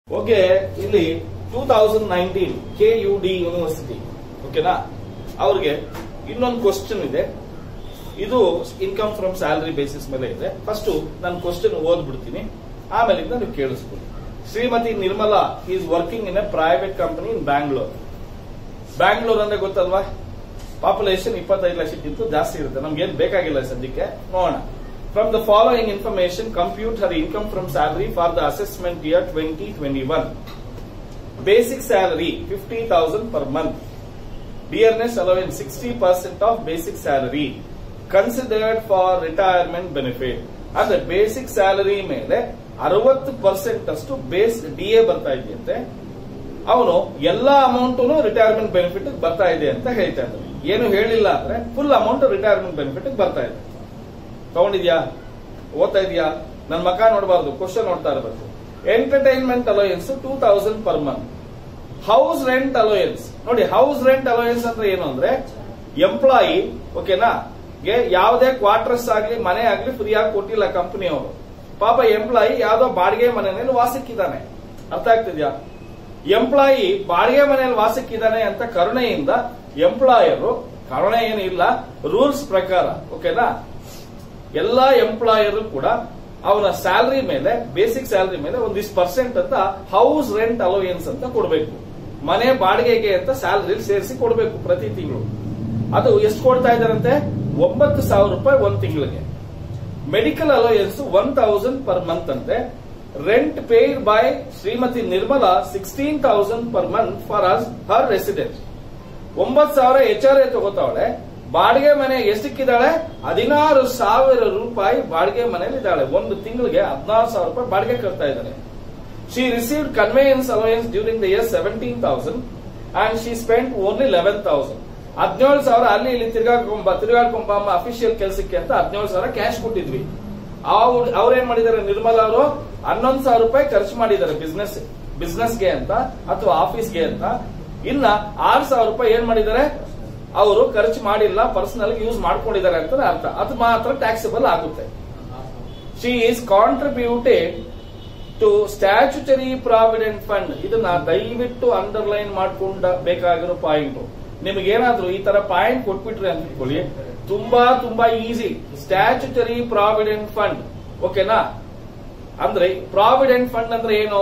Okay ಇಲ್ಲಿ two thousand nineteen K U D university ಓಕೆನಾ ಅವ್ರಿಗೆ ಇನ್ನೊಂದು ಕ್ವಶನ್ ಇದೆ ಇದು ಇನ್ಕಮ್ ಫ್ರಮ್ ಸ್ಯಾಲರಿ ಬೇಸಿಸ್ ಮೇಲೆ ಇದೆ ಫಸ್ಟ್ ನಾನು ಕ್ವಶನ್ ಓದ್ಬಿಡ್ತೀನಿ ಆಮೇಲಿಂದ ನೀವು ಕೇಳಿಸ್ಕೊಳ್ಳಿ Shrimati Nirmala is working in a private company in Bangalore Bangalore ಅಂದ್ರೆ ಗೊತ್ತಲ್ವಾ ಪಾಪ್ಯುಲೇಷನ್ ಇಪ್ಪತ್ತೈದು ಲಕ್ಷಕ್ಕಿಂತ ಜಾಸ್ತಿ ಇರುತ್ತೆ ನಮ್ಗೆ ಏನ್ ಬೇಕಾಗಿಲ್ಲ ಸದ್ಯಕ್ಕೆ ನೋಡೋಣ from the following information compute her income from salary for the assessment year twenty twenty one basic salary fifty thousand per month dearness allowance sixty percent of basic salary considered for retirement benefit ಅಂದ್ರೆ basic salary ಮೇಲೆ ಅರವತ್ತು percent ಅಷ್ಟು base D A ಬರ್ತಾ ಇದೆಯಂತೆ ಅವನು ಎಲ್ಲಾ amount retirement benefit ಬರ್ತಾ ಇದೆ ಅಂತ ಹೇಳ್ತಾ ಇದ್ದಾರೆ ಏನು ಹೇಳಿಲ್ಲ ಅಂದ್ರೆ ಫುಲ್ ಅಮೌಂಟ್ ರಿಟೈರ್ಮೆಂಟ್ ಬೆನಿಫಿಟ್ ಬರ್ತಾ ಇದೆ ತಗೊಂಡಿದ್ಯಾ ಓದ್ತಾ ಇದೆಯಾ ನನ್ನ ಮಕ ನೋಡಬಾರ್ದು ಕ್ವಶನ್ ನೋಡ್ತಾ ಇರಬೇಕು entertainment allowance two thousand per month house rent allowance ನೋಡಿ ಹೌಸ್ ರೆಂಟ್ ಅಲೋಯನ್ಸ್ ಅಂದ್ರೆ ಏನು ಅಂದ್ರೆ ಎಂಪ್ಲಾಯಿ ಓಕೆನಾ ಗೆ ಯಾವುದೇ ಕ್ವಾರ್ಟರ್ಸ್ ಆಗ್ಲಿ ಮನೆ ಆಗ್ಲಿ ಫ್ರೀ ಆಗಿ ಕೊಟ್ಟಿಲ್ಲ ಕಂಪನಿ ಅವರು ಪಾಪ ಎಂಪ್ಲಾಯಿ ಯಾವ್ದೋ ಬಾಡಿಗೆ ಮನೆಯಲ್ಲಿ ವಾಸಕ್ಕಿದ್ದಾನೆ ಅರ್ಥ ಆಗ್ತಿದ್ಯಾ ಎಂಪ್ಲಾಯಿ ಬಾಡಿಗೆ ಮನೆಯಲ್ಲಿ ವಾಸಕ್ಕಿದ್ದಾನೆ ಅಂತ ಕರುಣೆಯಿಂದ ಎಂಪ್ಲಾಯರು ಕರುಣೆ ಏನು ಇಲ್ಲ ರೂಲ್ಸ್ ಪ್ರಕಾರ ಓಕೆನಾ ಎಲ್ಲಾ ಎಂಪ್ಲಾಯರು ಕೂಡ ಅವನ ಸ್ಯಾಲರಿ ಮೇಲೆ ಬೇಸಿಕ್ ಸ್ಯಾಲರಿ ಮೇಲೆ ಒಂದಿಷ್ಟು ಪರ್ಸೆಂಟ್ ಅಂತ ಹೌಸ್ ರೆಂಟ್ ಅಲೋಯನ್ಸ್ ಅಂತ ಕೊಡಬೇಕು ಮನೆ ಬಾಡಿಗೆಗೆ ಅಂತ ಸ್ಯಾಲರಿ ಸೇರಿಸಿ ಕೊಡಬೇಕು ಪ್ರತಿ ತಿಂಗಳು ಅದು ಎಷ್ಟು ಕೊಡ್ತಾ ಇದಾರಂತೆ ಒಂಬತ್ತು ಸಾವಿರ ರೂಪಾಯಿ ಒಂದ್ ತಿಂಗಳಿಗೆ medical allowance one thousand per month ಅಂತೆ rent paid by Shrimati Nirmala sixteen thousand per month for as her residence ಒಂಬತ್ತು ಸಾವಿರ ಎಚ್ ಆರ್ ಎ ತಗೋತಾವಳೆ ಬಾಡಿಗೆ ಮನೆ ಎಷ್ಟಕ್ಕಿದ್ದಾಳೆ ಹದಿನಾರು ಸಾವಿರ ರೂಪಾಯಿ ಬಾಡಿಗೆ ಮನೆಯಲ್ಲಿ ಇದ್ದಾಳೆ ಒಂದು ತಿಂಗಳಿಗೆ ಹದಿನಾರು ಸಾವಿರ ರೂಪಾಯಿ ಬಾಡಿಗೆ ಕಟ್ತಾ ಇದ್ದಾಳೆ she received conveyance allowance during the year seventeen thousand and she spend only eleven thousand ಹದಿನೇಳು ಸಾವಿರ ಅಲ್ಲಿ ಇಲ್ಲಿ ತಿರ್ಗಾಕೊಂಬ ತಿರ್ಗಾಡ್ಕೊಂಬ ಅಫಿಷಿಯಲ್ ಕೆಲಸಕ್ಕೆ ಅಂತ ಹದಿನೇಳು ಸಾವಿರ ಕ್ಯಾಶ್ ಕೊಟ್ಟಿದ್ವಿ ಅವ್ರೇನ್ ಮಾಡಿದ್ದಾರೆ ನಿರ್ಮಲಾ ಅವರು ಹನ್ನೊಂದು ಸಾವಿರ ರೂಪಾಯಿ ಖರ್ಚು ಮಾಡಿದ್ದಾರೆ ಬಿಸ್ನೆಸ್ ಬಿಸ್ನೆಸ್ಗೆ ಅಂತ ಅಥವಾ ಆಫೀಸ್ಗೆ ಅಂತ ಇನ್ನ ಆರು ಸಾವಿರ ರೂಪಾಯಿ ಏನ್ ಮಾಡಿದ್ದಾರೆ ಅವರು ಖರ್ಚು ಮಾಡಿಲ್ಲ ಪರ್ಸನಲ್ ಯೂಸ್ ಮಾಡ್ಕೊಂಡಿದ್ದಾರೆ ಅಂತ ಅರ್ಥ ಅದು ಮಾತ್ರ ಟ್ಯಾಕ್ಸಬಲ್ ಆಗುತ್ತೆ she is contributed to statutory provident fund ಇದನ್ನ ದಯವಿಟ್ಟು ಅಂಡರ್ಲೈನ್ ಮಾಡ್ಕೊಂಡ ಬೇಕಾಗಿರೋ ಪಾಯಿಂಟ್ ನಿಮಗೇನಾದ್ರೂ ಈ ತರ ಪಾಯಿಂಟ್ ಕೊಟ್ಬಿಟ್ರೆ ಅಂತ ಇಟ್ಕೊಳ್ಳಿ ತುಂಬಾ ತುಂಬಾ ಈಸಿ ಸ್ಟ್ಯಾಚ್ಯುಟರಿ ಪ್ರಾವಿಡೆಂಟ್ ಫಂಡ್ ಓಕೆನಾ ಅಂದ್ರೆ ಪ್ರಾವಿಡೆಂಟ್ ಫಂಡ್ ಅಂದ್ರೆ ಏನು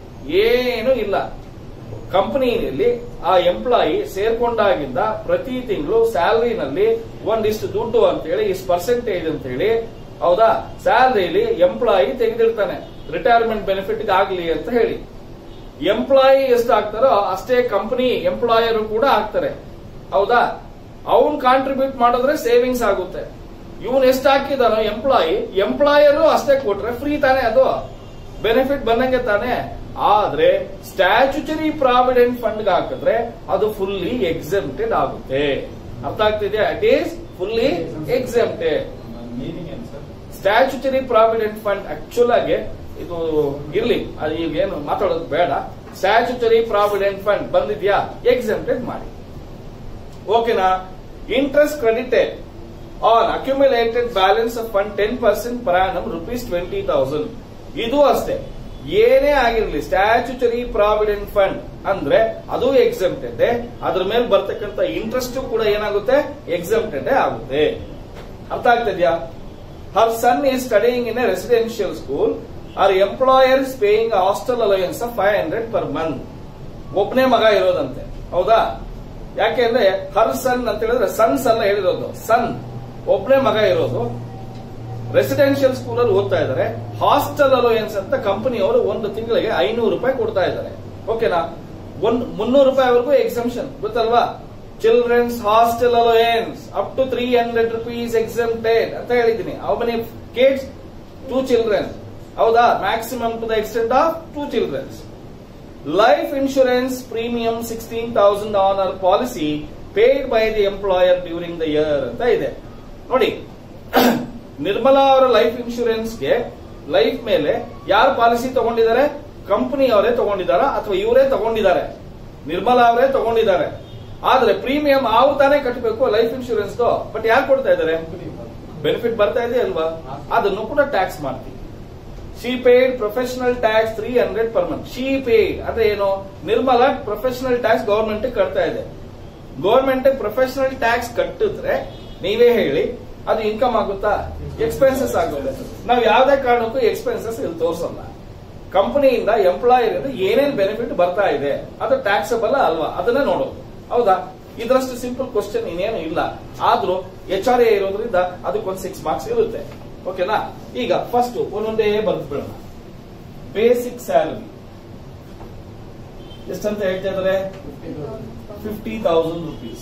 ಏನು ಇಲ್ಲ ಕಂಪನಿಯಲ್ಲಿ ಆ ಎಂಪ್ಲಾಯಿ ಸೇರ್ಕೊಂಡಾಗಿಂದ ಪ್ರತಿ ತಿಂಗಳು ಸ್ಯಾಲರಿನಲ್ಲಿ ಒಂದಿಷ್ಟು ದುಡ್ಡು ಅಂತ ಹೇಳಿ ಇಷ್ಟು ಪರ್ಸೆಂಟೇಜ್ ಅಂತ ಹೇಳಿ ಹೌದಾ ಸ್ಯಾಲರಿಲಿ ಎಂಪ್ಲಾಯಿ ತೆಗೆದಿರ್ತಾನೆ ರಿಟೈರ್ಮೆಂಟ್ ಬೆನಿಫಿಟ್ ಆಗ್ಲಿ ಅಂತ ಹೇಳಿ ಎಂಪ್ಲಾಯಿ ಎಷ್ಟು ಆಗ್ತಾರೋ ಅಷ್ಟೇ ಕಂಪನಿ ಎಂಪ್ಲಾಯರು ಕೂಡ ಆಗ್ತಾರೆ ಹೌದಾ ಅವನ್ ಕಾಂಟ್ರಿಬ್ಯೂಟ್ ಮಾಡಿದ್ರೆ ಸೇವಿಂಗ್ಸ್ ಆಗುತ್ತೆ ಇವನ್ ಎಷ್ಟು ಹಾಕಿದಾನೋ ಎಂಪ್ಲಾಯಿ ಎಂಪ್ಲಾಯರು ಅಷ್ಟೇ ಕೊಟ್ರೆ ಫ್ರೀ ತಾನೆ ಅದು ಬೆನಿಫಿಟ್ ಬಂದಂಗೆ ತಾನೆ ಆದ್ರೆ ಸ್ಟ್ಯಾಚ್ಯುಟರಿ ಪ್ರಾವಿಡೆಂಟ್ ಫಂಡ್ ಹಾಕಿದ್ರೆ ಅದು ಫುಲ್ಲಿ ಎಕ್ಸೆಂಪ್ಟೆಡ್ ಆಗುತ್ತೆ ಅರ್ಥ ಆಗ್ತಿದೆಯಾ it is fully exempted meaning ಏನು sir statutory provident fund actual ಆಗಿ ಇದು ಇರ್ಲಿ ಅದು ಈಗೇನು ಮಾತಾಡೋದು ಬೇಡ ಸ್ಟ್ಯಾಚ್ಯುಟರಿ ಪ್ರಾವಿಡೆಂಟ್ ಫಂಡ್ ಬಂದಿದ್ಯಾ ಎಕ್ಸೆಂಪ್ಟೆಡ್ ಮಾಡಿ ಓಕೆನಾ interest credited on accumulated balance of fund ten percent per annum rupees twenty thousand ಇದು ಅಷ್ಟೇ ಏನೇ ಆಗಿರ್ಲಿ ಸ್ಟ್ಯಾಚ್ಯುಟರಿ ಪ್ರಾವಿಡೆಂಟ್ ಫಂಡ್ ಅಂದ್ರೆ ಅದು ಎಕ್ಸೆಂಪ್ಟೆಡ್ ಅದ್ರ ಮೇಲೆ ಬರ್ತಕ್ಕಂಥ ಇಂಟ್ರೆಸ್ಟ್ ಕೂಡ ಏನಾಗುತ್ತೆ ಎಕ್ಸೆಂಪ್ಟೆಡ್ ಆಗುತ್ತೆ ಅರ್ಥ ಆಗ್ತಿದ್ಯಾ her son is studying in a residential school or employer is paying hostel allowance of five hundred per month ಒಬ್ಬನೇ ಮಗ ಇರೋದಂತೆ ಹೌದಾ ಯಾಕೆಂದ್ರೆ ಹರ್ ಸನ್ ಅಂತ ಹೇಳಿದ್ರೆ ಸನ್ಸ್ ಅಲ್ಲ ಹೇಳಿರೋದು ಸನ್ ಒಬ್ಬನೇ ಮಗ ಇರೋದು ರೆಸಿಡೆನ್ಶಿಯಲ್ ಸ್ಕೂಲ್ ಅಲ್ಲಿ ಓದ್ತಾ ಇದ್ದಾರೆ ಹಾಸ್ಟೆಲ್ ಅಲೋಯನ್ಸ್ ಅಂತ ಕಂಪನಿಯವರು ಒಂದು ತಿಂಗಳಿಗೆ ಐನೂರು ರೂಪಾಯಿ ಕೊಡ್ತಾ ಇದ್ದಾರೆ ಓಕೆನಾ ಒಂದ್ ಮುನ್ನೂರು ರೂಪಾಯಿವರೆಗೂ ಎಕ್ಸಮ್ಷನ್ ಗೊತ್ತಲ್ವಾ children's hostel allowance up to three hundred rupees exempted ಅಂತ ಹೇಳಿದ್ದೀನಿ how many kids two children ಹೌದಾ maximum to the extent of two children's life insurance premium sixteen thousand on our policy paid by the employer during the year ಅಂತ ಇದೆ ನೋಡಿ ನಿರ್ಮಲಾ ಅವರ life ಇನ್ಶೂರೆನ್ಸ್ಗೆ life ಮೇಲೆ ಯಾರು policy ತಗೊಂಡಿದ್ದಾರೆ ಕಂಪನಿ ಅವರೇ ತಗೊಂಡಿದಾರ ಅಥವಾ ಇವರೇ ತಗೊಂಡಿದ್ದಾರೆ ನಿರ್ಮಲಾ ಅವರೇ ತಗೊಂಡಿದ್ದಾರೆ ಆದ್ರೆ ಪ್ರೀಮಿಯಂ ಅವ್ರು ತಾನೇ ಕಟ್ಟಬೇಕು ಲೈಫ್ ಇನ್ಶೂರೆನ್ಸ್ ಬಟ್ ಯಾರು ಕೊಡ್ತಾ ಇದ್ದಾರೆ ಬೆನಿಫಿಟ್ ಬರ್ತಾ ಇದೆ ಅಲ್ವಾ ಅದನ್ನು ಕೂಡ ಟ್ಯಾಕ್ಸ್ ಮಾಡ್ತೀವಿ she paid professional tax three hundred per month she paid ಅಂದ್ರೆ ಏನು ನಿರ್ಮಲ ಪ್ರೊಫೆಷನಲ್ ಟ್ಯಾಕ್ಸ್ ಗವರ್ಮೆಂಟ್ ಕಟ್ತಾ ಇದೆ ಗವರ್ಮೆಂಟ್ ಪ್ರೊಫೆಷನಲ್ ಟ್ಯಾಕ್ಸ್ ಕಟ್ಟಿದ್ರೆ ನೀವೇ ಹೇಳಿ ಅದು ಇನ್ಕಮ್ ಆಗುತ್ತಾ ಎಕ್ಸ್ಪೆನ್ಸಸ್ ಆಗುತ್ತೆ ನಾವು ಯಾವ್ದೇ ಕಾರಣಕ್ಕೂ ಎಕ್ಸ್ಪೆನ್ಸಸ್ ಇಲ್ಲಿ ತೋರಿಸಲ್ಲ ಕಂಪನಿಯಿಂದ ಎಂಪ್ಲಾಯರ್ ಏನೇನ್ ಬೆನಿಫಿಟ್ ಬರ್ತಾ ಇದೆ ಅದು ಟ್ಯಾಕ್ಸಬಲ್ ಅಲ್ವಾ ಅದನ್ನ ನೋಡೋದು ಹೌದಾ ಇದರಷ್ಟು ಸಿಂಪಲ್ ಕ್ವಶನ್ ಇನ್ನೇನು ಇಲ್ಲ ಆದ್ರೂ ಎಚ್ ಆರ್ ಎ ಇರೋದ್ರಿಂದ ಅದಕ್ಕೊಂದು ಸಿಕ್ಸ್ ಮಾರ್ಕ್ಸ್ ಇರುತ್ತೆ ಓಕೆನಾ ಈಗ ಫಸ್ಟ್ ಒಂದೊಂದೇ ಬರ್ದು ಬಿಡೋಣ ಬೇಸಿಕ್ ಸ್ಯಾಲರಿ ಎಷ್ಟಂತ ಹೇಳ್ತಾ ಇದಾರೆ ಫಿಫ್ಟಿ ತೌಸಂಡ್ ರುಪೀಸ್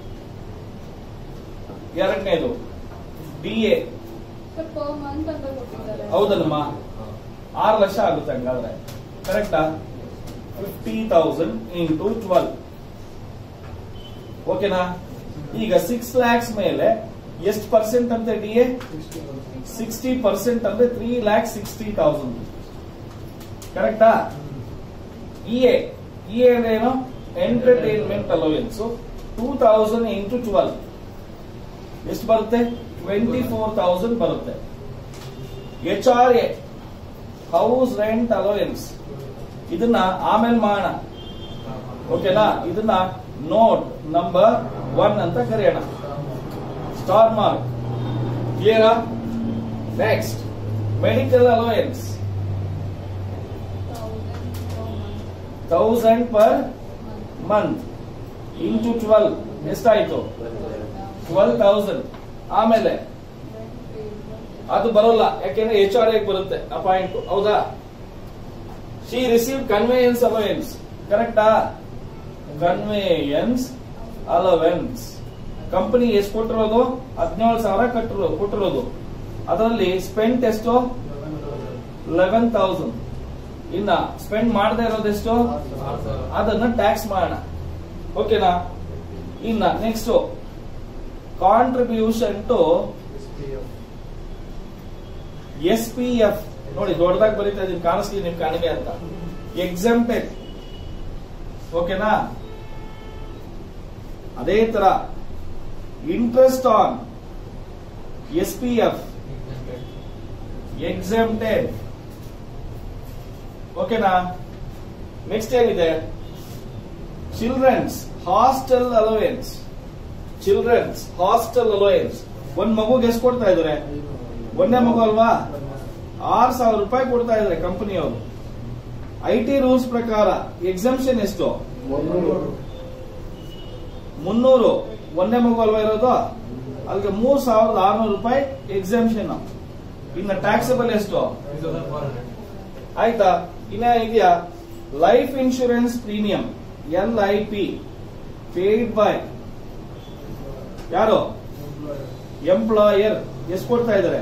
ಎರಡನೇದು D A sir per month ಅಂತ ಕೊಟ್ಟಿದ್ದಾರೆ ಹೌದಲ್ಲಮ್ಮ ಆರು ಲಕ್ಷ ಆಗುತ್ತೆ ಹಂಗಾದ್ರೆ ಕರೆಕ್ಟಾ ಫಿಫ್ಟಿ ತೌಸಂಡ್ ಇಂಟು ಟ್ವೆಲ್ ಓಕೆನಾ ಈಗ ಸಿಕ್ಸ್ ಲ್ಯಾಕ್ಸ್ ಮೇಲೆ ಎಷ್ಟು ಪರ್ಸೆಂಟ್ ಅಂತೆ ಡಿ ಎ ಸಿಕ್ಸ್ಟಿ ಪರ್ಸೆಂಟ್ ಅಂದ್ರೆ ತ್ರೀ ಲ್ಯಾಕ್ ಸಿಕ್ಸ್ಟಿ ತೌಸಂಡ್ ಕರೆಕ್ಟಾ ಇ ಎ ಇ ಎ ಅಂದ್ರೆ ಏನು entertainment allowance two thousand into twelve ಎಷ್ಟು ಬರುತ್ತೆ ಟ್ವೆಂಟಿ ಫೋರ್ ತೌಸಂಡ್ ಬರುತ್ತೆ H R A house rent allowance ಇದನ್ನ ಆಮೇಲೆ ಮಾಡೋಣ ಓಕೆನಾ ಇದನ್ನ ನೋಟ್ ನಂಬರ್ ಒನ್ ಅಂತ ಕರೆಯೋಣ ಸ್ಟಾರ್ ಮಾರ್ಕ್ ಕ್ಲಿಯರಾ next medical allowance thousand per thousand per month month into twelve ಎಷ್ಟಾಯ್ತು ಟ್ವೆಲ್ ತೌಸಂಡ್ ಆಮೇಲೆ ಅದು ಬರೋಲ್ಲ ಯಾಕೆಂದ್ರೆ ಎಚ್ ಆರ್ ಬರುತ್ತೆ ಆ ಪಾಯಿಂಟ್ ಹೌದಾ ಶಿ ರಿಸೀವ್ ಕನ್ವೇಯನ್ಸ್ ಅಲೋವೆನ್ಸ್ ಕರೆಕ್ಟಾ ಕನ್ವೇಯನ್ಸ್ ಅಲೋವೆನ್ಸ್ ಕಂಪನಿ ಎಷ್ಟು ಕೊಟ್ಟಿರೋದು ಹದಿನೇಳು ಸಾವಿರ ಕಟ್ಟಿರೋ ಕೊಟ್ಟಿರೋದು ಅದರಲ್ಲಿ ಸ್ಪೆಂಟ್ ಎಷ್ಟು ಲೆವೆನ್ ತೌಸಂಡ್ ಇನ್ನ ಸ್ಪೆಂಡ್ ಮಾಡದೇ ಇರೋದೆಷ್ಟು ಅದನ್ನ ಟ್ಯಾಕ್ಸ್ ಮಾಡೋಣ ಓಕೆನಾ ಇನ್ನ next contribution to S P F ನೋಡಿ ದೊಡ್ಡದಾಗಿ ಬರೀತಾ ಇದೀನಿ ಕಾಣಿಸ್ಲಿ ನಿಮ್ ಕಾಣಿಗೆ ಅಂತ ಎಕ್ಸೆಂಪ್ಟೆಡ್ ಓಕೆನಾ ಅದೇ ತರ interest on S P F exempted ಓಕೆನಾ ನೆಕ್ಸ್ಟ್ ಏನಿದೆ children's hostel allowance children's hostel allowance ಒಂದ್ ಮಗುಗೆ ಎಷ್ಟು ಕೊಡ್ತಾ ಇದಾರೆ ಒಂದೇ ಮಗು ಅಲ್ವಾ ಆರ್ ಸಾವಿರ ರೂಪಾಯಿ ಕೊಡ್ತಾ ಇದಾರೆ ಕಂಪನಿಯವರು ಐ ಟಿ ರೂಲ್ಸ್ ಪ್ರಕಾರ ಎಕ್ಸಂಪ್ಷನ್ ಎಷ್ಟು ಮುನ್ನೂರು ಒಂದೇ ಮಗು ಅಲ್ವಾ ಇರೋದು ಅಲ್ಲಿಗೆ ಮೂರ್ ಸಾವಿರದ ಆರ್ನೂರು ರೂಪಾಯಿ ಎಕ್ಸಂಪ್ಷನ್ ಇನ್ನು ಟ್ಯಾಕ್ಸಬಲ್ ಎಷ್ಟು ಆಯ್ತಾ ಇನ್ನ ಇದೆಯಾ life insurance premium L I P paid by ಯಾರು ಎಂಪ್ಲಾಯರ್ ಎಷ್ಟು ಕೊಡ್ತಾ ಇದ್ದಾರೆ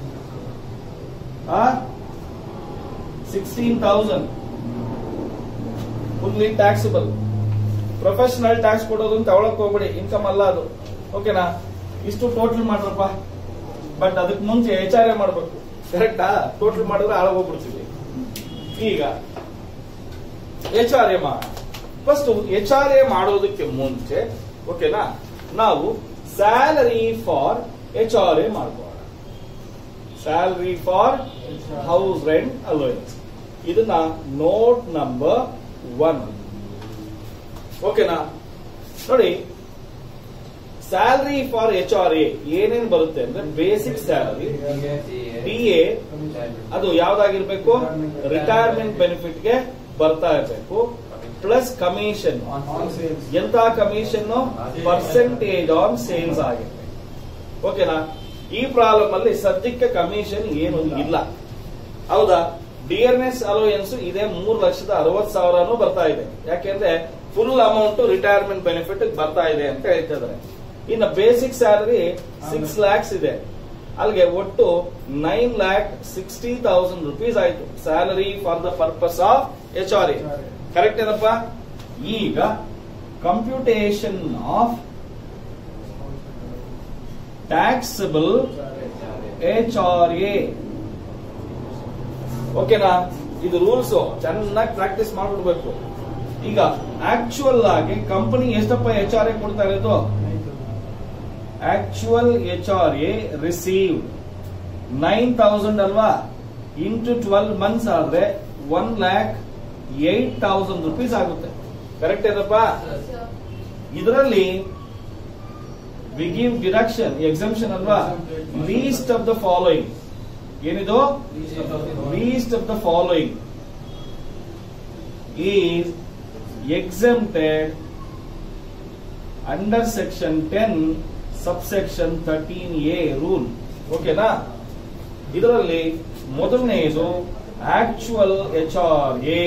sixteen thousand fully taxable professional tax ಕೊಡೋದು ಅಂತ ತಗೊಳಕ್ ಹೋಗ್ಬೇಡಿ ಇನ್ಕಮ್ ಅಲ್ಲ ಅದು ಓಕೆನಾ ಇಷ್ಟು ಟೋಟಲ್ ಮಾಡ್ರಪ್ಪ ಬಟ್ ಅದಕ್ಕೆ ಮುಂಚೆ ಎಚ್ ಆರ್ ಎ ಮಾಡ್ಬೇಕು ಕರೆಕ್ಟಾ ಟೋಟಲ್ ಮಾಡಿದ್ರೆ ಹಾಳಾಗೋಗ್ಬಿಡ್ತೀವಿ ಈಗ ಎಚ್ ಆರ್ ಎ ಮಾಡ ಫಸ್ಟ್ ಎಚ್ ಆರ್ ಎ ಮಾಡೋದಕ್ಕೆ ಮುಂಚೆ ಓಕೆನಾ ನಾವು salary for H R A ಮಾಡ್ಕೋಣ salary for house rent allowance ಇದನ್ನ ನೋಟ್ ನಂಬರ್ ಒನ್ ಓಕೆನಾ ನೋಡಿ salary for H R A ಏನೇನ್ ಬರುತ್ತೆ ಅಂದ್ರೆ ಬೇಸಿಕ್ ಸ್ಯಾಲರಿ ಡಿ ಎ ಅದು ಯಾವ್ದಾಗಿರ್ಬೇಕು ರಿಟೈರ್ಮೆಂಟ್ ಬೆನಿಫಿಟ್ ಗೆ ಬರ್ತಾ ಇರಬೇಕು ಪ್ಲಸ್ ಕಮಿಷನ್ ಎಂತ ಕಮಿಷನ್ ಪರ್ಸೆಂಟೇಜ್ ಆನ್ ಸೇಲ್ಸ್ ಆಗಿದೆ ಓಕೆನಾ ಈ ಪ್ರಾಬ್ಲಮ್ ಅಲ್ಲಿ ಸದ್ಯಕ್ಕೆ ಕಮಿಷನ್ ಏನು ಇಲ್ಲ ಹೌದಾ ಡಿಯರ್ನೆಸ್ ಅಲೋಯನ್ಸ್ ಇದೆ ಮೂರು ಲಕ್ಷದ ಅರವತ್ ಸಾವಿರನೂ ಬರ್ತಾ ಇದೆ ಯಾಕೆಂದ್ರೆ ಫುಲ್ ಅಮೌಂಟ್ ರಿಟೈರ್ಮೆಂಟ್ ಬೆನಿಫಿಟ್ ಬರ್ತಾ ಇದೆ ಅಂತ ಹೇಳ್ತಿದ್ದಾರೆ ಇನ್ನು ಬೇಸಿಕ್ ಸ್ಯಾಲರಿ ಸಿಕ್ಸ್ ಲ್ಯಾಕ್ಸ್ ಇದೆ ಅಲ್ಲಿಗೆ ಒಟ್ಟು nine lakh sixty thousand rupees ಆಯ್ತು salary for the purpose of H R A correct ಏನಪ್ಪ ಈಗ computation of taxable H R A ಓಕೆನಾ ಇದು ರೂಲ್ಸ್ ಚೆನ್ನಾಗಿ ಪ್ರಾಕ್ಟೀಸ್ ಮಾಡ್ಬಿಡ್ಬೇಕು ಈಗ ಆಕ್ಚುಯಲ್ ಆಗಿ ಕಂಪನಿ ಎಷ್ಟಪ್ಪ ಎಚ್ ಆರ್ ಎ ಕೊಡ್ತಾ ಇರೋದು actual H R A receive nine thousand ಅಲ್ವಾ ಇಂಟು ಟ್ವೆಲ್ ಮಂತ್ಸ್ ಆದ್ರೆ one lakh eight thousand rupees ಆಗುತ್ತೆ ಕರೆಕ್ಟ್ ಏನಪ್ಪ ಸರ್ ಇದರಲ್ಲಿ ವಿ ಗಿವ್ ಡಿಡಕ್ಷನ್ ಎಕ್ಸಂಪ್ಷನ್ ಅಲ್ವಾ ಲೀಸ್ಟ್ ಆಫ್ ದ ಫಾಲೋಯಿಂಗ್ ಏನಿದು least of the following is exempted under section ten subsection thirteen A rule ಓಕೆನಾ ಇದರಲ್ಲಿ ಮೊದಲನೆಯದು ಆಕ್ಚುಯಲ್ ಎಚ್ ಆರ್ ಎ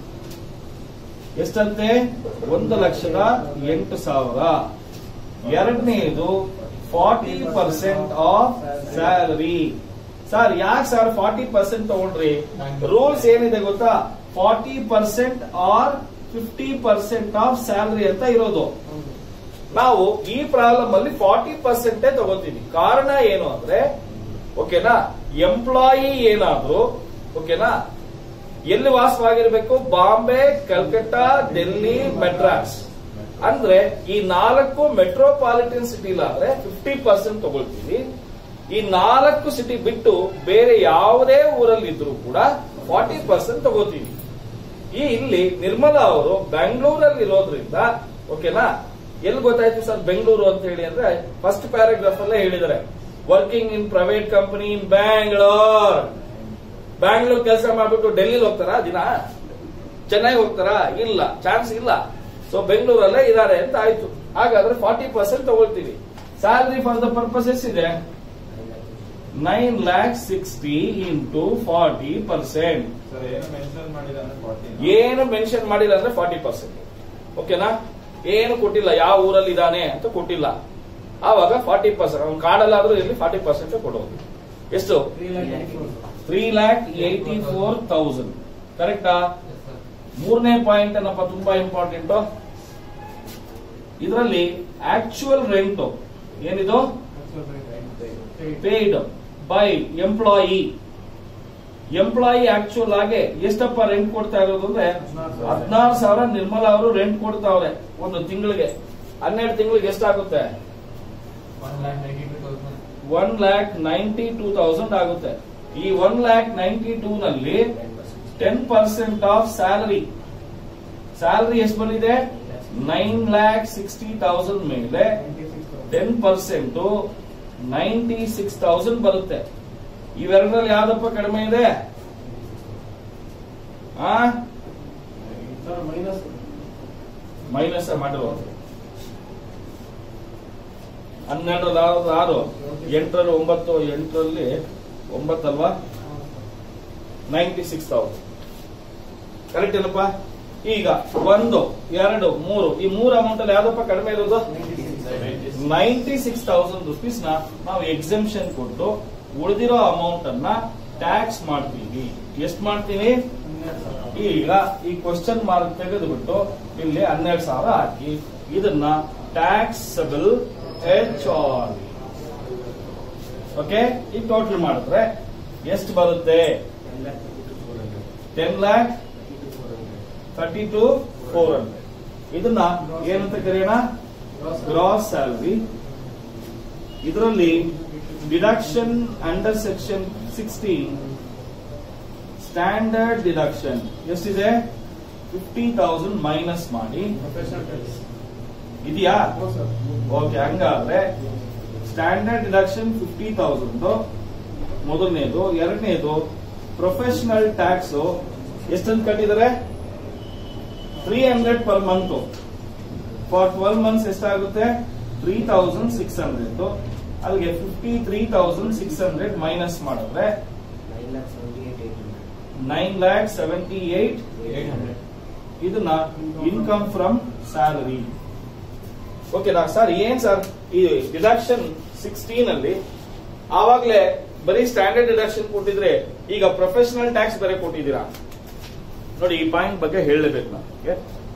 ಎಷ್ಟಂತೆ ಒಂದು ಲಕ್ಷದ ಎಂಟು ಸಾವಿರ ಎರಡನೆಯದು forty percent of salary sir ಯಾಕೆ ಸರ್ ಫಾರ್ಟಿ ಪರ್ಸೆಂಟ್ ತಗೊಂಡ್ರಿ ರೂಲ್ಸ್ ಏನಿದೆ ಗೊತ್ತಾ forty percent or fifty percent of salary ಅಂತ ಇರೋದು ನಾವು ಈ ಪ್ರಾಬ್ಲಮ್ ಅಲ್ಲಿ ಫಾರ್ಟಿ ಪರ್ಸೆಂಟೇ ತಗೋತೀವಿ ಕಾರಣ ಏನು ಅಂದ್ರೆ ಓಕೆನಾ ಎಂಪ್ಲಾಯಿ ಏನಾದ್ರು ಓಕೆನಾ ಎಲ್ಲಿ ವಾಸವಾಗಿರ್ಬೇಕು ಬಾಂಬೆ ಕಲ್ಕತ್ತಾ ಡೆಲ್ಲಿ ಮೆಡ್ರಾಸ್ ಅಂದ್ರೆ ಈ ನಾಲ್ಕು ಮೆಟ್ರೋಪಾಲಿಟನ್ ಸಿಟಿಲಾದ್ರೆ ಫಿಫ್ಟಿ ಪರ್ಸೆಂಟ್ ತಗೊಳ್ತೀವಿ ಈ ನಾಲ್ಕು ಸಿಟಿ ಬಿಟ್ಟು ಬೇರೆ ಯಾವುದೇ ಊರಲ್ಲಿ ಇದ್ರೂ ಕೂಡ ಫಾರ್ಟಿ ಪರ್ಸೆಂಟ್ ತಗೋತೀವಿ ಈ ಇಲ್ಲಿ ನಿರ್ಮಲಾ ಅವರು ಬೆಂಗಳೂರಲ್ಲಿ ಇರೋದ್ರಿಂದ ಓಕೆನಾ ಎಲ್ಲಿ ಗೊತ್ತಾಯ್ತು ಸರ್ ಬೆಂಗಳೂರು ಅಂತ ಹೇಳಿ ಅಂದ್ರೆ ಫಸ್ಟ್ ಪ್ಯಾರಾಗ್ರಾಫ್ ಅಲ್ಲೇ ಹೇಳಿದ್ದಾರೆ working in private company in Bangalore Bangalore ಕೆಲಸ ಮಾಡ್ಬಿಟ್ಟು ಡೆಲ್ಲಿಲಿ ಹೋಗ್ತಾರಾ ದಿನ ಚೆನ್ನೈ ಹೋಗ್ತಾರಾ ಇಲ್ಲ ಚಾನ್ಸ್ ಇಲ್ಲ ಸೊ ಬೆಂಗಳೂರಲ್ಲೇ ಇದಾರೆ ಅಂತ ಆಯ್ತು ಹಾಗಾದ್ರೆ ಫಾರ್ಟಿ ಪರ್ಸೆಂಟ್ ತಗೊಳ್ತೀವಿ ಸ್ಯಾಲರಿ ಫಾರ್ ದ ಪರ್ಪಸ್ ಎಷ್ಟಿದೆ nine lakh sixty into forty percent sir ಏನು ಮೆನ್ಷನ್ ಮಾಡಿಲ್ಲ ಅಂದ್ರೆ ಫಾರ್ಟಿ ಏನು ಮೆನ್ಷನ್ ಮಾಡಿಲ್ಲ ಅಂದ್ರೆ ಫಾರ್ಟಿ ಪರ್ಸೆಂಟ್ ಓಕೆನಾ ಏನು ಕೊಟ್ಟಿಲ್ಲ ಯಾವ ಊರಲ್ಲಿ ಇದಾನೆ ಅಂತ ಕೊಟ್ಟಿಲ್ಲ ಆವಾಗ ಫಾರ್ಟಿ ಪರ್ಸೆಂಟ್ ಅವ್ನು ಕಾಡಲ್ಲಾದ್ರೂ ಇಲ್ಲಿ ಫಾರ್ಟಿ ಪರ್ಸೆಂಟ್ ಕೊಡೋದು ಎಷ್ಟು three lakh eighty four thousand ಕರೆಕ್ಟಾ ಮೂರನೇ ಪಾಯಿಂಟ್ ಏನಪ್ಪ ತುಂಬಾ ಇಂಪಾರ್ಟೆಂಟ್ ಇದರಲ್ಲಿ ಆಕ್ಚುಯಲ್ ರೆಂಟ್ ಏನಿದು paid by employee employee actual ಆಗಿ ಎಷ್ಟಪ್ಪ ರೆಂಟ್ ಕೊಡ್ತಾ ಇರೋದು ಅಂದ್ರೆ ಹದಿನಾರು ಸಾವಿರ ನಿರ್ಮಲಾ ಅವರು ರೆಂಟ್ ಕೊಡ್ತಾವ್ರೆ ಒಂದು ತಿಂಗಳಿಗೆ ಹನ್ನೆರಡು ತಿಂಗಳಿಗೆ ಎಷ್ಟಾಗುತ್ತೆ one lakh ninety two thousand ಆಗುತ್ತೆ ಈ ಒನ್ ಲ್ಯಾಕ್ ನೈಂಟಿ ಟೂ ನಲ್ಲಿ ten percent of salary salary ಎಷ್ಟು ಬಂದಿದೆ ನೈನ್ ಲ್ಯಾಕ್ ಸಿಕ್ಸ್ಟಿ ತೌಸಂಡ್ ಮೇಲೆ ten percent ninety six thousand ಬರುತ್ತೆ ಇವೆರಡರಲ್ಲಿ ಯಾವ್ದಪ್ಪ ಕಡಿಮೆ ಇದೆ ಆ ಮೈನಸ್ ಮಾಡಿರೋದು ಹನ್ನೆರಡರಲ್ಲಿ ಆರು ಆರು ಎಂಟರಲ್ಲಿ ಒಂಬತ್ತು ಎಂಟರಲ್ಲಿ ಒಂಬತ್ತಲ್ವಾ ನೈಂಟಿ ಸಿಕ್ಸ್ ತೌಸಂಡ್ ಕರೆಕ್ಟ್ ಏನಪ್ಪ ಈಗ ಒಂದು ಎರಡು ಮೂರು ಈ ಮೂರು ಅಮೌಂಟ್ ಅಲ್ಲಿ ಯಾವ್ದಪ್ಪ ಕಡಿಮೆ ಇರೋದು ನೈಂಟಿ ಸಿಕ್ಸ್ ತೌಸಂಡ್ ರುಪೀಸ್ ನ ನಾವು ಎಕ್ಸೆಂಪ್ಷನ್ ಕೊಟ್ಟು ಉಳಿದಿರೋ ಅಮೌಂಟ್ ಅನ್ನ ಟ್ಯಾಕ್ಸ್ ಮಾಡ್ತೀವಿ ಎಷ್ಟು ಮಾಡ್ತೀವಿ ಈಗ ಈ ಕ್ವಶನ್ ಮಾರ್ಕ್ ತೆಗೆದುಬಿಟ್ಟು ಇಲ್ಲಿ ಹನ್ನೆರಡು ಸಾವಿರ ಹಾಕಿ ಇದನ್ನ ಟ್ಯಾಕ್ಸಬಲ್ ಎಚ್ ಆರ್ ಓಕೆ ಈಗ ಟೋಟಲ್ ಮಾಡಿದ್ರೆ ಎಷ್ಟು ಬರುತ್ತೆ ten lakh thirty two four hundred ಇದನ್ನ ಏನಂತ ಕರೆಯೋಣ ಗ್ರಾಸ್ ಸ್ಯಾಲರಿ ಇದರಲ್ಲಿ deduction under section sixteen standard deduction ಎಷ್ಟಿದೆ ಫಿಫ್ಟಿ ತೌಸಂಡ್ ಮೈನಸ್ ಮಾಡಿ ಇದೆಯಾ ಓಕೆ ಹಂಗಾದ್ರೆ ಸ್ಟ್ಯಾಂಡರ್ಡ್ ಡಿಡಕ್ಷನ್ ಫಿಫ್ಟಿ ತೌಸಂಡ್ ಮೊದಲನೇದು ಎರಡನೇದು ಪ್ರೊಫೆಷನಲ್ ಟ್ಯಾಕ್ಸ್ ಎಷ್ಟಂತ ಕಟ್ಟಿದ್ದಾರೆ three hundred per month for twelve months ಎಷ್ಟಾಗುತ್ತೆ ತ್ರೀ ತೌಸಂಡ್ ಸಿಕ್ಸ್ ಹಂಡ್ರೆಡ್ ಅಲ್ಲಿಗೆ fifty three thousand six hundred minus ಮಾಡಿದ್ರೆ ನೈನ್ ಲ್ಯಾಕ್ ಸೆವೆಂಟಿ ಏಟ್ ಇದನ್ನ ಇನ್ಕಮ್ ಫ್ರಮ್ ಸ್ಯಾಲರಿ ಓಕೆನಾ ಸರ್ ಏನ್ ಸರ್ ಈ ಡಿಡಕ್ಷನ್ ಸಿಕ್ಸ್ಟೀನ್ ಅಲ್ಲಿ ಆವಾಗ್ಲೇ ಬರೀ ಸ್ಟ್ಯಾಂಡರ್ಡ್ ಡಿಡಕ್ಷನ್ ಕೊಟ್ಟಿದ್ರೆ ಈಗ ಪ್ರೊಫೆಷನಲ್ ಟ್ಯಾಕ್ಸ್ ಬೇರೆ ಕೊಟ್ಟಿದ್ದೀರಾ ನೋಡಿ ಈ ಪಾಯಿಂಟ್ ಬಗ್ಗೆ ಹೇಳಲೇಬೇಕು ನಾನು okay?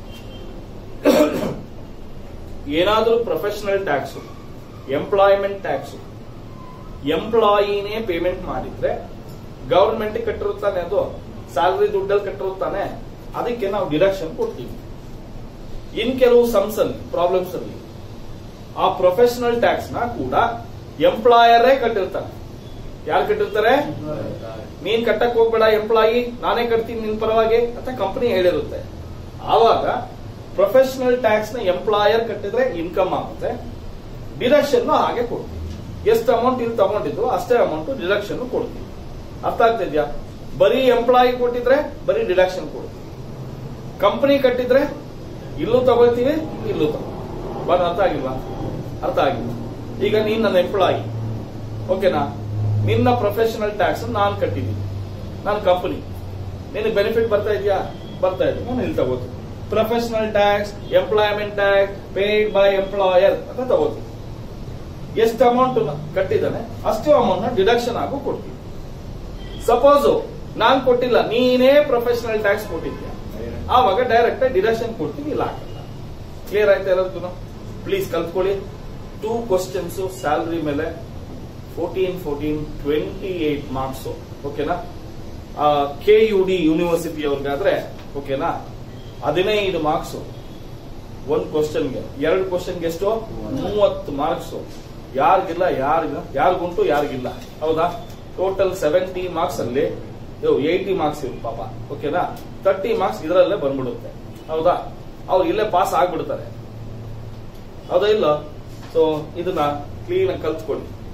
ಏನಾದ್ರೂ ಪ್ರೊಫೆಷನಲ್ ಟ್ಯಾಕ್ಸ್ ಎಂಪ್ಲಾಯ್ಮೆಂಟ್ ಟ್ಯಾಕ್ಸ್ ಎಂಪ್ಲಾಯಿನೇ ಪೇಮೆಂಟ್ ಮಾಡಿದ್ರೆ ಗವರ್ಮೆಂಟ್ ಕಟ್ಟಿರುತ್ತಾನೆ ಅದು ಸ್ಯಾಲರಿ ದುಡ್ಡಲ್ಲಿ ಕಟ್ಟಿರುತ್ತಾನೆ ಅದಕ್ಕೆ ನಾವು ಡಿಡಕ್ಷನ್ ಕೊಡ್ತೀವಿ ಇನ್ ಕೆಲವು ಸಮ್ಸ್ ಅಲ್ಲಿ ಪ್ರಾಬ್ಲಮ್ಸ್ ಅಲ್ಲಿ ಆ ಪ್ರೊಫೆಷನಲ್ ಟ್ಯಾಕ್ಸ್ ನ ಕೂಡ ಎಂಪ್ಲಾಯರೇ ಕಟ್ಟಿರ್ತಾನೆ ಯಾರು ಕಟ್ಟಿರ್ತಾರೆ ನೀನ್ ಕಟ್ಟಕ್ ಹೋಗ್ಬೇಡ ಎಂಪ್ಲಾಯಿ ನಾನೇ ಕಟ್ತೀನಿ ನಿನ್ ಪರವಾಗಿ ಅಂತ ಕಂಪನಿ ಹೇಳಿರುತ್ತೆ ಆವಾಗ ಪ್ರೊಫೆಷನಲ್ ಟ್ಯಾಕ್ಸ್ ನ ಎಂಪ್ಲಾಯರ್ ಕಟ್ಟಿದ್ರೆ ಇನ್ಕಮ್ ಆಗುತ್ತೆ ಡಿಡಕ್ಷನ್ ಹಾಗೆ ಕೊಡ್ತೀವಿ ಎಷ್ಟು ಅಮೌಂಟ್ ಇಲ್ಲಿ ತಗೊಂಡಿದ್ರು ಅಷ್ಟೇ ಅಮೌಂಟ್ ಡಿಡಕ್ಷನ್ ಕೊಡ್ತೀವಿ ಅರ್ಥ ಆಗ್ತಿದ್ಯಾ ಬರೀ ಎಂಪ್ಲಾಯಿ ಕೊಟ್ಟಿದ್ರೆ ಬರೀ ಡಿಡಕ್ಷನ್ ಕೊಡ್ತೀವಿ ಕಂಪನಿ ಕಟ್ಟಿದ್ರೆ ಇಲ್ಲೂ ತಗೊಳ್ತೀವಿ ಇಲ್ಲೂ ತಗೊಳ್ತೀವಿ ಬಂದ್ ಅರ್ಥ ಆಗಿಲ್ವಾ ಅರ್ಥ ಆಗಿಲ್ಲ ಈಗ ನೀನ್ ನನ್ನ ಎಂಪ್ಲಾಯಿ ಓಕೆನಾ ನಿನ್ನ ಪ್ರೊಫೆಷನಲ್ ಟ್ಯಾಕ್ಸ್ ನಾನು ಕಟ್ಟಿದ್ದೀನಿ ನಾನು ಕಂಪನಿ ನಿನಗೆ ಬೆನಿಫಿಟ್ ಬರ್ತಾ ಇದೆಯಾ ಬರ್ತಾ ಇದೆ ನಾನು ಇಲ್ಲಿ ತಗೋತೀನಿ professional tax employment tax paid by employer ಅಂತ ತಗೋತೀನಿ ಎಷ್ಟು ಅಮೌಂಟ್ ಕಟ್ಟಿದ್ದಾನೆ ಅಷ್ಟು ಅಮೌಂಟ್ ನ ಡಿಡಕ್ಷನ್ ಆಗು ಕೊಡ್ತೀವಿ ಸಪೋಸ್ ನಾನ್ ಕೊಟ್ಟಿಲ್ಲ ನೀನೇ ಪ್ರೊಫೆಷನಲ್ ಟ್ಯಾಕ್ಸ್ ಕೊಟ್ಟಿದ್ಯಾ ಆವಾಗ ಡೈರೆಕ್ಟ್ ಡಿಡಕ್ಷನ್ ಕೊಡ್ತೀವಿ ಇಲ್ಲ ಹಾಕಲ್ಲ ಕ್ಲಿಯರ್ ಆಯ್ತಾ ಎಲ್ಲರಿಗೂ ಪ್ಲೀಸ್ ಕಲ್ತ್ಕೊಳ್ಳಿ ಟೂ ಕ್ವಶನ್ಸ್ ಸ್ಯಾಲರಿ ಮೇಲೆ fourteen fourteen twenty eight marks ಓಕೆನಾ ಕೆ ಯು ಡಿ ಯೂನಿವರ್ಸಿಟಿ ಅವ್ರಿಗಾದ್ರೆ ಓಕೆನಾ ಹದಿನೈದು ಮಾರ್ಕ್ಸ್ ಒಂದ್ ಕ್ವಶನ್ಗೆ ಎರಡು ಕ್ವಶನ್ಗೆ ಎಷ್ಟು ಮೂವತ್ತು ಮಾರ್ಕ್ಸ್ ಯಾರಿಗಿಲ್ಲ ಯಾರಿಗಿಲ್ಲ ಯಾರಿಗುಂಟು ಯಾರಿಗಿಲ್ಲ ಹೌದಾ ಟೋಟಲ್ ಸೆವೆಂಟಿ ಮಾರ್ಕ್ಸ್ ಅಲ್ಲಿ ಏಯ್ಟಿ ಮಾರ್ಕ್ಸ್ ಇರುತ್ತೆ ಪಾಪ ಓಕೆನಾ ತರ್ಟಿ ಮಾರ್ಕ್ಸ್ ಇದರಲ್ಲೇ ಬಂದ್ಬಿಡುತ್ತೆ ಹೌದಾ ಅವ್ರು ಇಲ್ಲೇ ಪಾಸ್ ಆಗ್ಬಿಡ್ತಾರೆ ಹೌದಾ ಇಲ್ಲ ಸೊ ಇದನ್ನ ಕ್ಲೀನ್ ಆಗಿ ಕಲ್ತ್ಕೊಳ್ಳಿ